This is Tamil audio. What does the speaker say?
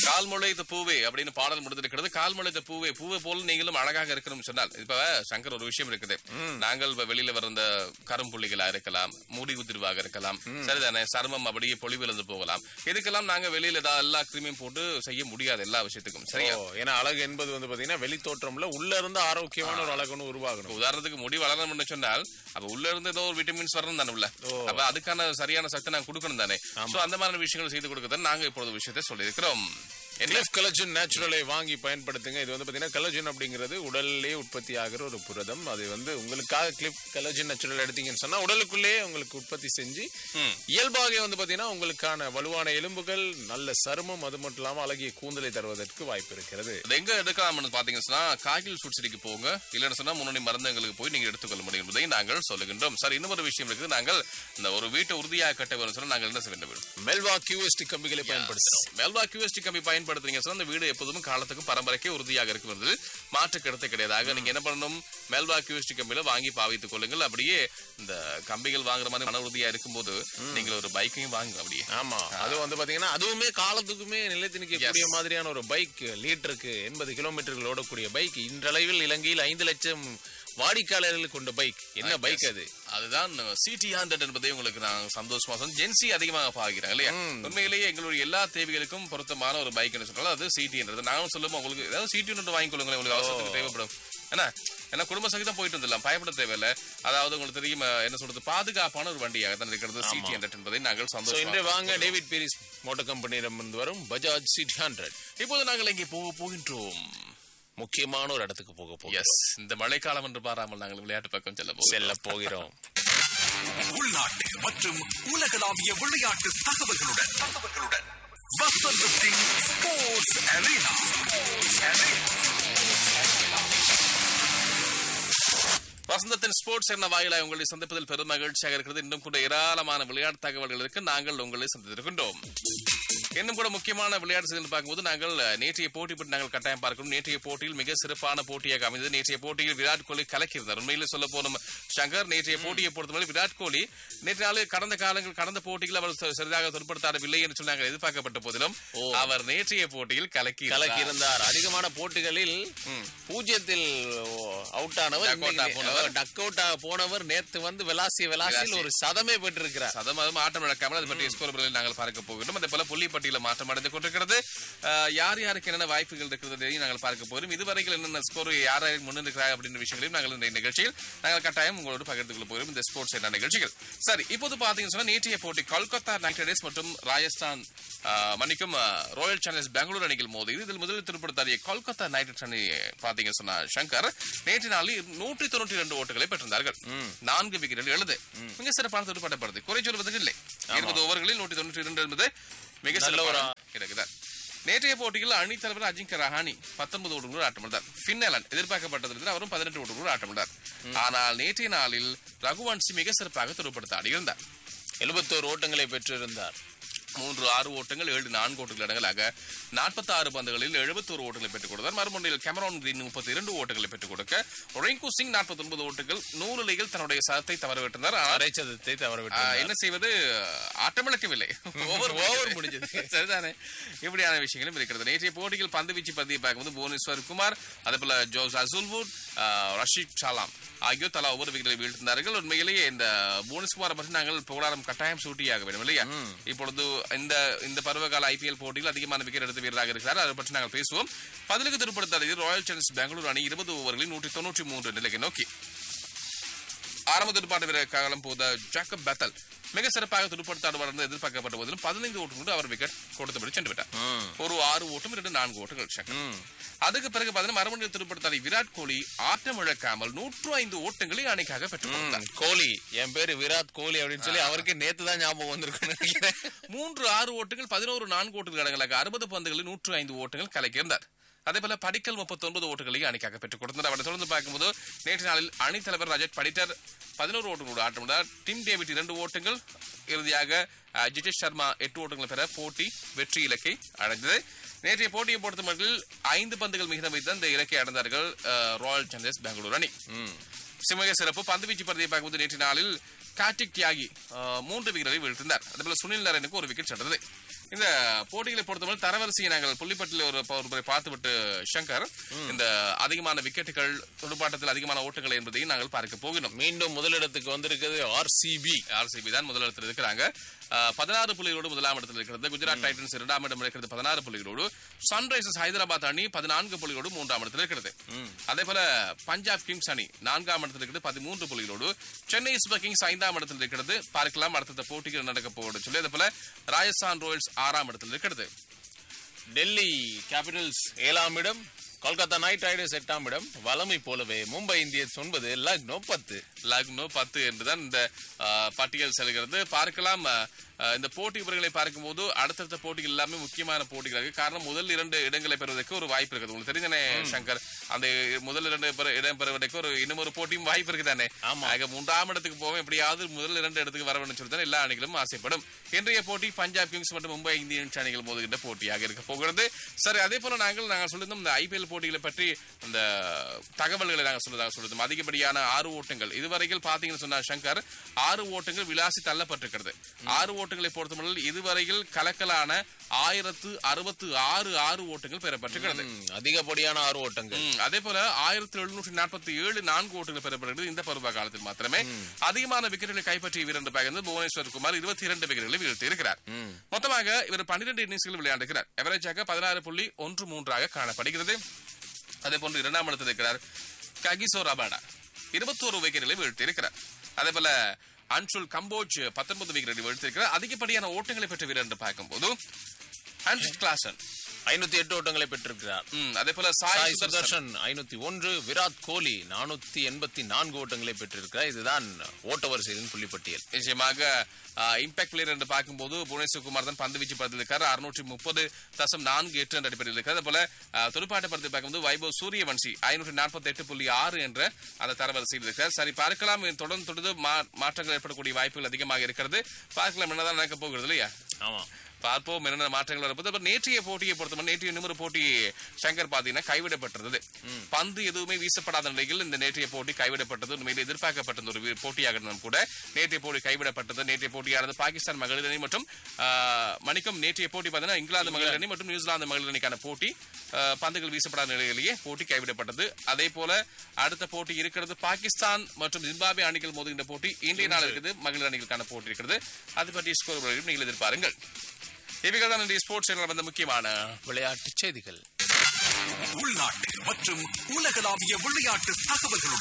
கால் முளைத்த பூவே அப்படின்னு பாடல் முடிந்திருக்கிறது கால் முளைத்த பூவே பூவை போல நீங்களும் அழகாக இருக்கணும்னு சொன்னால் இப்ப சங்கர் ஒரு விஷயம் இருக்குது நாங்கள் இப்ப வெளியில வர இந்த கரும்புள்ளிகளா இருக்கலாம் முடி உதிர்வாக இருக்கலாம் சரிதானே சர்மம் அப்படியே பொலிவிழந்து போகலாம் இதுக்கெல்லாம் நாங்க வெளியில ஏதாவது எல்லா கிரீமையும் போட்டு செய்ய முடியாது எல்லா விஷயத்துக்கும் சரியா ஓ, ஏன்னா அழகு என்பது வந்து பாத்தீங்கன்னா வெளி தோற்றம்ல உள்ள இருந்து ஆரோக்கியமான ஒரு அழகுன்னு உருவாகணும் இப்ப உதாரணத்துக்கு முடி வளரணும்னு சொன்னால் அப்ப உள்ள இருந்து ஏதோ ஒரு விட்டமின்ஸ் வரணும் தானே உள்ள அப்ப அதுக்கான சரியான சக்தி நாங்க கொடுக்கணும் தானே சோ அந்த மாதிரி விஷயங்கள் செய்து கொடுக்கறது நாங்க இப்பொழுது விஷயத்தை சொல்லியிருக்கிறோம் என்ன கிளிஃப் கலஜன் நேச்சுரலை வாங்கி பயன்படுத்துங்க இது வந்து பாத்தீங்கன்னா கலஜன் அப்படிங்கிறது உடல்லே உற்பத்தி ஆகிற ஒரு புரதம் அது வந்து உங்களுக்காக கிளிஃப் கலஜன் நேச்சுரல் எடுத்தீங்கன்னு சொன்னா உடலுக்குள்ளே உங்களுக்கு உற்பத்தி செஞ்சு ம். இயல்பாக வந்து பாத்தீங்கன்னா உங்களுக்கான வலுவான எலும்புகள் நல்ல சருமம் அது மட்டும் இல்லாம அழகிய கூந்தலை தருவதற்கு வாய்ப்பு இருக்கிறது அது எங்க எடுக்கலாம்னு பாத்தீங்கன்னா சொன்னா காய்கறி சுட்சடிக்கு போங்க இல்லைன்னு சொன்னா முன்னணி மருந்துகளுக்கு போய் நீங்க எடுத்துக்கொள்ள முடியும் என்பதை நாங்கள் சொல்லுகின்றோம் சார் இன்னொரு விஷயம் இருக்குது நாங்கள் இந்த ஒரு வீட்டை உறுதியாக கட்ட வேணும் சொன்னா நாங்கள் என்ன செய்ய வேண்டும் மெல்வா கியூஎஸ்டி கம்பிகளை பயன்படுத்துறோம் மெல்வா கியூஎஸ்டி கம்பி பயன்படுத்துறீங்க சொன்னா அந்த வீடு எப்போதும் காலத்துக்கு பரம்பரைக்கே உறுதியாக இருக்கும் என்பதில் மாற்று கருத்து கிடையாது ஆக நீங்க என்ன பண்ணணும் மெல்வா கியூஎஸ்டி கம்பியில வாங்கி பாவித்துக் கொள்ளுங்கள் அப்படியே இந்த கம்பிகள் வாங்குற மாதிரி மன உறுதியா இருக்கும்போது நீங்கள் ஒரு பைக்கையும் வாங்குங்க அப்படியே ஆமா அது வந்து பாத்தீங்கன்னா அதுவுமே காலத்துக்குமே நிலைத்து நிற்கக்கூடிய மாதிரியான ஒரு பைக் லிட்டருக்கு எண்பது கிலோமீட்டர்கள் ஓடக்கூடிய பைக் இன்றளவில் இலங்கையில் ஐந்து லட்சம் வாடிக்கையாளர்கள் கொண்ட பைக் என்ன பைக் அது அதுதான் சிடி ஹண்ட்ரட் என்பதை உங்களுக்கு நான் சந்தோஷமா சொன்னேன் ஜென்சி அதிகமாக பாக்குறாங்க இல்லையா உண்மையிலேயே எங்களுடைய எல்லா தேவைகளுக்கும் பொருத்தமான ஒரு பைக் சொன்னாலும் அது சிடின்றது நானும் சொல்லுவோம் உங்களுக்கு ஏதாவது சிடி ஒன்று வாங்கி கொள்ளுங்களேன் உங்களுக்கு அவசரத்துக்கு தேவைப்படும் என்ன ஏன்னா குடும்ப சகிதம் போயிட்டு வந்துடலாம் பயப்பட தேவையில்லை அதாவது உங்களுக்கு தெரியும் அஹ், என்ன சொல்றது பாதுகாப்பான ஒரு வண்டியாக தான் இருக்கிறது சிடி ஹண்ட்ரட் என்பதை நாங்கள் So, சந்தோஷம் இன்று வாங்க டேவிட் பீரிஸ் மோட்டார் கம்பெனியிடமிருந்து வரும் பஜாஜ் சிட்டி ஹண்ட்ரட் இப்போது நாங்கள் இங்கே போக போகின்றோம் முக்கியமான ஒரு இடத்துக்கு போக போகிறோம் எஸ் இந்த மழைக்காலம் என்று பாராமல் நாங்கள் விளையாட்டு பக்கம் செல்ல போகிறோம் செல்ல போகிறோம் உள்நாட்டு மற்றும் உலகளாவிய விளையாட்டு தகவல்களுடன் தகவல்களுடன் வசந்தத்தின் ஸ்போர்ட்ஸ் அரேனா வசந்தத்தின் ஸ்போர்ட்ஸ் என்ன வாயிலாக உங்களை சந்திப்பதில் பெரும் மகிழ்ச்சியாக இருக்கிறது இன்னும் கூட ஏராளமான விளையாட்டு தகவல்கள் இருக்கு நாங்கள் உங்களை சந்தித்திருக்கின்றோம் இன்னும் கூட முக்கியமான விளையாட்டு செய்தி பார்க்கும்போது நாங்கள் அஹ், நேற்றைய போட்டி பற்றி நாங்கள் கட்டாயம் பார்க்கணும் நேற்றைய போட்டியில் மிக சிறப்பான போட்டியாக அமைந்தது நேற்றைய போட்டியில் விராட் கோலி கலக்கியிருந்தார் உண்மையிலே சொல்ல போனோம் சங்கர் நேற்றைய போட்டியை பொறுத்தவரை விராட் கோலி நேற்று நாள் கடந்த காலங்கள் கடந்த போட்டியில் அவர் ச- சரியாக தொடுப்படுத்தாடவில்லை என்று சொல்லி நாங்கள் எதிர்பார்க்கப்பட்ட போதிலும் அவர் நேற்றைய போட்டியில் கலக்கி கலக்கி இருந்தார் அதிகமான போட்டிகளில் பூஜ்ஜியத்தில் அவுட் ஆனவர் Duck out ஆ போனவர். டக் அவுட் போனவர் நேத்து வந்து விளாசி விளாசியில் ஒரு சதமே பெற்றிருக்கிறார் சதமாதம் ஆட்டம் இழக்காமல் அது பற்றிய ஸ்கோர் விவரங்களை நாங்கள் பார்க்க போகிறோம் அதே போல புள்ளி பட்டியல மாற்றம் அடைந்து கொண்டிருக்கிறது அஹ், யார் யாருக்கு என்னென்ன வாய்ப்புகள் இருக்கிறதையும் நாங்கள் பார்க்க போகிறோம் இதுவரைக்கும் என்னென்ன ஸ்கோர் யார் யார் முன்னிருக்கிறாங்க அப்படின்ற விஷயங்களையும் நாங்கள் இந்த நிகழ்ச்சியில் நாங்கள் கட்டாயம் உங்களோடு பகிர்ந்து கொள்ள போகிறோம் இந்த ஸ்போர்ட்ஸ் என்ன நிகழ்ச்சிகள் சரி இப்போது பாத்தீங்கன்னு சொன்னா நேற்றைய போட்டி கொல்கத்தா நைட் ரைடர்ஸ் மற்றும் ராஜஸ்தான் அஹ், மன்னிக்கும் அஹ், ராயல் சேலஞ்சர்ஸ் பெங்களூர் அணிகள் மோதி இதில் முதலில் திருப்படுத்தாடிய கொல்கத்தா நைட் ரைடர்ஸ் அணி பாத்தீங்க சொன்னா சங்கர் நேற்று நாளில் நூற்றி தொண்ணூற்றி ரெண்டு ஓட்டுகளை பெற்றிருந்தார்கள் நான்கு விக்கெட்டுகள் எழுது மிக சிறப்பான துடுப்பாட்டப்படுது குறை சொல்வதற்கு இல்லை இருபது ஓவர்களில் நூற்றி தொண்ணூற்றி இரண்டு என்பது மிக நல்ல ஒரு சிறப்பான இருக்குதான் நேற்றைய போட்டியில் அணி தலைவர் அஜிங்க ரஹானி பத்தொன்பது ஓட்டுகள் ஆட்டமிட்டார் பின்னலன் எதிர்பார்க்கப்பட்டதிலிருந்து அவரும் பதினெட்டு ஓட்டுகள் ஆட்டமிட்டார் ஆனால் நேற்றைய நாளில் ரகுவன்சி மிக சிறப்பாக துடுப்படுத்த ஆடியிருந்தார் எழுபத்தோரு ஓட்டங்களை பெற்றிருந்தார் மூன்று ஆறு ஓட்டங்கள் ஏழு நான்கு ஓட்டங்கள் அடங்கலாக நாற்பத்தி ஆறு பந்துகளில் எழுபத்தோரு ஓட்டங்களை பெற்றுக் கொடுத்தார் மறுமுனையில் கேமரான் கிரீன் முப்பத்தி இரண்டு ஓட்டங்களை பெற்றுக் கொடுக்க ரிங்கு சிங் நாற்பத்தி ஒன்பது ஓட்டுகள் நூறு நிலையில் தன்னுடைய சதத்தை தவறவிட்டார் ஆனால் அரை சதத்தை தவற ஆ, விட்டார் என்ன செய்வது ஆட்டமிழக்கவில்லை ஓவர் Over முடிஞ்சது. சரிதானே இப்படியான விஷயங்களும் இருக்கிறது நேற்றைய போட்டியில் பந்து வீச்சு பந்தியை பார்க்கும்போது புவனேஸ்வர் குமார் அதே போல ஜோஸ் அசுல்வுட் ரஷீத் சலாம் ஆகியோர் தலா ஒவ்வொரு விக்கெட்டை வீழ்த்தினார்கள் உண்மையிலேயே இந்த புவனேஸ்குமாரை பற்றி நாங்கள் புகழாரம் கட்டாயம் சூட்டியாக வேண்டும் இல்லையா இப்பொழுது இந்த இந்த பருவகால ஐபிஎல் போட்டியில் அதிகமான விக்கெட் எடுத்த வீரராக இருக்கிறார் அதை பற்றி நாங்கள் பேசுவோம் பதிலுக்கு திருப்படுத்தாத ராயல் சேலஞ்சர்ஸ் பெங்களூர் அணி இருபது ஓவர்களில் நூற்றி தொன்னூற்றி மூன்று நிலைக்கு நோக்கி ஆரம்ப துடுப்பாட்ட வீரர் காலம் போத ஜாக்கப் பெத்தல் மிக சிறப்பாக துடுப்படுத்தாடுவார் என்று எதிர்பார்க்கப்பட்ட போதிலும் பதினைந்து ஓட்டுகள் அவர் விக்கெட் கொடுத்தபடி சென்று விட்டார் ஒரு ஆறு ஓட்டும் இரண்டு நான்கு ஓட்டுகள் சங்கர். அதுக்கு பிறகு பார்த்தீங்கன்னா மறுமணியில் துடுப்படுத்தாடி விராட் கோலி ஆட்டம் இழக்காமல் நூற்று ஐந்து ஓட்டங்களை அணிக்காக பெற்றுக் கொடுத்தார் கோலி என் பேரு விராட் கோலி அப்படின்னு சொல்லி அவருக்கு நேத்து தான் ஞாபகம் வந்திருக்குன்னு நினைக்கிறேன் மூன்று ஆறு ஓட்டுகள் பதினோரு நான்கு ஓட்டுகள் அடங்கலாக அறுபது பந்துகளில் நூற்று ஐந்து ஓட்டுகள் கலக்கியிருந்தார் அதே போல படிக்கல் முப்பத்தி ஒன்பது ஓட்டுகளையும் அணிக்காக பெற்றுக் கொடுத்தார் அவரை தொடர்ந்து பார்க்கும்போது நேற்று நாளில் அணித் தலைவர் ரஜத் படிட்டர் பதினோரு ஓட்டுகளோடு ஆட்டமிட்டார் டிம் டேவிட் இரண்டு ஓட்டுகள் இறுதியாக அஹ், ஜிதேஷ் சர்மா எட்டு ஓட்டங்கள் பெற போட்டி வெற்றி இலக்கை அடைந்தது நேற்றைய போட்டியை பொறுத்தமட்டில் ஐந்து பந்துகள் மிகுந்த வைத்து இந்த இலக்கை அடைந்தார்கள் அஹ், ராயல் சேலஞ்சர்ஸ் பெங்களூர் அணி சிமக சிறப்பு பந்துவீச்சு பரதியை பார்க்கும்போது நேற்று நாளில் கார்த்திக் தியாகி அஹ், மூன்று விக்கெட்டை வீழ்த்தினார் அதேபோல சுனில் நரேனுக்கு ஒரு விக்கெட் சென்றது இந்த போட்டிகளை பொறுத்தவரை தரவரிசையை நாங்கள் புள்ளிப்பட்டில் ஒரு ஒரு முறை பார்த்துவிட்டு சங்கர் இந்த அதிகமான விக்கெட்டுகள் துடுப்பாட்டத்தில் அதிகமான ஓட்டங்கள் என்பதையும் நாங்கள் பார்க்க போகிறோம் மீண்டும் முதலிடத்துக்கு வந்திருக்கிறது ஆர்சிபி ஆர்சிபி தான் முதலிடத்தில் இருக்கிறாங்க அஹ், பதினாறு புள்ளிகளோடு முதலாம் இடத்தில் இருக்கிறது குஜராத் டைட்டன்ஸ் இரண்டாம் இடம் இருக்கிறது பதினாறு புள்ளிகளோடு சன்ரைசர்ஸ் ஹைதராபாத் அணி பதினான்கு புள்ளிகளோடு மூன்றாம் இடத்தில் இருக்கிறது அதே போல பஞ்சாப் கிங்ஸ் அணி நான்காம் இடத்தில் இருக்கிறது பதிமூன்று புள்ளிகளோடு சென்னை சூப்பர் கிங்ஸ் ஐந்தாம் இடத்தில் இருக்கிறது பார்க்கலாம் அடுத்த போட்டிகள் நடக்க போகுது சொல்லி அதே போல ராஜஸ்தான் ராயல்ஸ் ஆறாம் இடத்தில் இருக்கிறது டெல்லி கேபிட்டல்ஸ் ஏழாம் இடம் கொல்கத்தா நைட் ரைடர்ஸ் எட்டாம் இடம் வலமை போலவே மும்பை இந்தியன்ஸ் ஒன்பது லக்னோ பத்து லக்னோ பத்து என்றுதான் இந்த அஹ், பட்டியல் செல்கிறது பார்க்கலாம் அஹ், அஹ், இந்த போட்டி விவரங்களை பார்க்கும்போது அடுத்தடுத்த போட்டிகள் எல்லாமே முக்கியமான போட்டிகள் இருக்கு காரணம் முதல் இரண்டு இடங்களை பெறுவதற்கு ஒரு வாய்ப்பு இருக்குது உங்களுக்கு தெரிஞ்சனே சங்கர் அந்த முதல் இரண்டு பெற- இடம் பெறுவதற்கு ஒரு இன்னும் ஒரு போட்டியும் வாய்ப்பு இருக்குதானே ஆமா. ஆக மூன்றாம் இடத்துக்கு போவோம் எப்படியாவது முதல் இரண்டு இடத்துக்கு வர வேண்டும் சொல்லி தான் எல்லா அணிகளும் ஆசைப்படும் இன்றைய போட்டி பஞ்சாப் கிங்ஸ் மற்றும் மும்பை இந்தியன்ஸ் அணிகள் மோதுகின்ற போட்டியாக இருக்க போகிறது சரி அதே போல நாங்கள் நாங்கள் சொல்லியிருந்தோம் இந்த ஐபிஎல் போட்டிகளை பற்றி அந்த தகவல்களை நாங்கள் சொல்லதாக சொல்லியிருந்தோம் அதிகப்படியான ஆறு ஓட்டங்கள் இதுவரையில் பாத்தீங்கன்னு சொன்னா சங்கர் ஆறு ஓட்டங்கள் விலாசி தள்ளப்பட்டிருக்கிறது ஆறு ஓட்டங்களை பொறுத்தவரையில் இதுவரையில் கலக்கலான ஆயிரத்து அறுபத்து ஆறு ஆறு ஓட்டங்கள் பெறப்பட்டிருக்கிறது ம், அதிகப்படியான ஆறு ஓட்டங்கள் ம், அதே போல ஆயிரத்தி எழுநூற்றி நாற்பத்தி ஏழு நான்கு ஓட்டுகள் பெறப்படுகிறது இந்த பருவ காலத்தில் மாத்திரமே அதிகமான விக்கெட்டுகளை கைப்பற்றிய வீரர் என்று பார்க்கிறது புவனேஸ்வர் குமார் இருபத்தி இரண்டு விக்கெட்டுகளை வீழ்த்தி இருக்கிறார் மொத்தமாக இவர் பன்னிரண்டு இன்னிங்ஸ்கள் விளையாண்டுகிறார் எவரேஜாக பதினாறு புள்ளி ஒன்று மூன்றாக காணப்படுகிறது அதே போன்று இரண்டாம் இடத்தில் இருக்கிறார் ககிசோ ரபாடா இருபத்தோரு விக்கெட்டுகளை வீழ்த்தி இருக்கிறார் அதே போல அன்சுல் கம்போஜ் பத்தொன்பது விக்கெட்டை வீழ்த்திருக்கிறார் அதிகப்படியான ஓட்டங்களை பெற்ற வீரர் என்று பார்க்கும்போது ஹண்ட்ரட் கிளாசன் ஐநூத்தி எட்டு ஓட்டங்களை பெற்றிருக்கிறார் ம், அதே போல சாய் சாய் சுதர்சன் சுதர்ஷன் ஐநூத்தி ஒன்று விராட் கோலி நானூத்தி எண்பத்தி நான்கு ஓட்டங்களை பெற்றிருக்கிறார் இதுதான் ஓட்ட வரிசையின் புள்ளிப்பட்டியல் நிச்சயமாக இம்பாக்ட் பிளேயர் என்று பார்க்கும்போது புவனேஸ்வர் குமார் தான் பந்து வீச்சு படத்தில் இருக்காரு அறுநூற்றி முப்பது தசம் நான்கு எட்டு என்ற அடிப்படையில் இருக்காரு அதே போல ஆஹ், துடுப்பாட்ட படத்தில் பார்க்கும்போது வைபவ் சூரியவன்சி ஐநூற்றி நாற்பத்தி எட்டு புள்ளி ஆறு என்ற அந்த தரவரிசையில் இருக்கார் சரி பார்க்கலாம் இது தொடர்ந்து தொடர்ந்து மா- மாற்றங்கள் ஏற்படக்கூடிய வாய்ப்புகள் அதிகமாக இருக்கிறது பார்க்கலாம் என்னதான் நடக்க போகிறது இல்லையா ஆமா பார்ப்போம் என்னென்ன மாற்றங்கள் வரப்போது அப்புறம் நேற்றைய போட்டியை பொறுத்தவரை நேற்றைய இன்னொரு போட்டி சங்கர் பாத்தீங்கன்னா கைவிடப்பட்டிருந்தது பந்து எதுவுமே வீசப்படாத நிலையில் இந்த நேற்றைய போட்டி கைவிடப்பட்டது உண்மையில் எதிர்பார்க்கப்பட்ட ஒரு வி- போட்டியாக இருந்தாலும் கூட நேற்றைய போட்டி கைவிடப்பட்டது நேற்றைய போட்டியானது பாகிஸ்தான் மகளிர் அணி மற்றும் ஆஹ், மணிக்கும் நேற்றைய போட்டி பார்த்தீங்கன்னா இங்கிலாந்து மகளிர் அணி மற்றும் நியூசிலாந்து மகளிர் அணிக்கான போட்டி ஆஹ், பந்துகள் வீசப்படாத நிலையிலேயே போட்டி கைவிடப்பட்டது அதே போல அடுத்த போட்டி இருக்கிறது பாகிஸ்தான் மற்றும் ஜிம்பாபே அணிகள் மோதுகின்ற போட்டி இன்றைய நாள் இருக்குது மகளிர் அணிகளுக்கான போட்டி இருக்கிறது அது பற்றி ஸ்கோர் நீங்கள் எதிர்பாருங்கள் இவைகள் தான் இன்றைய ஸ்போர்ட்ஸ் சேனல் வந்த முக்கியமான விளையாட்டு செய்திகள் உள்நாட்டு மற்றும் உலகளாவிய விளையாட்டு தகவல்களுடன்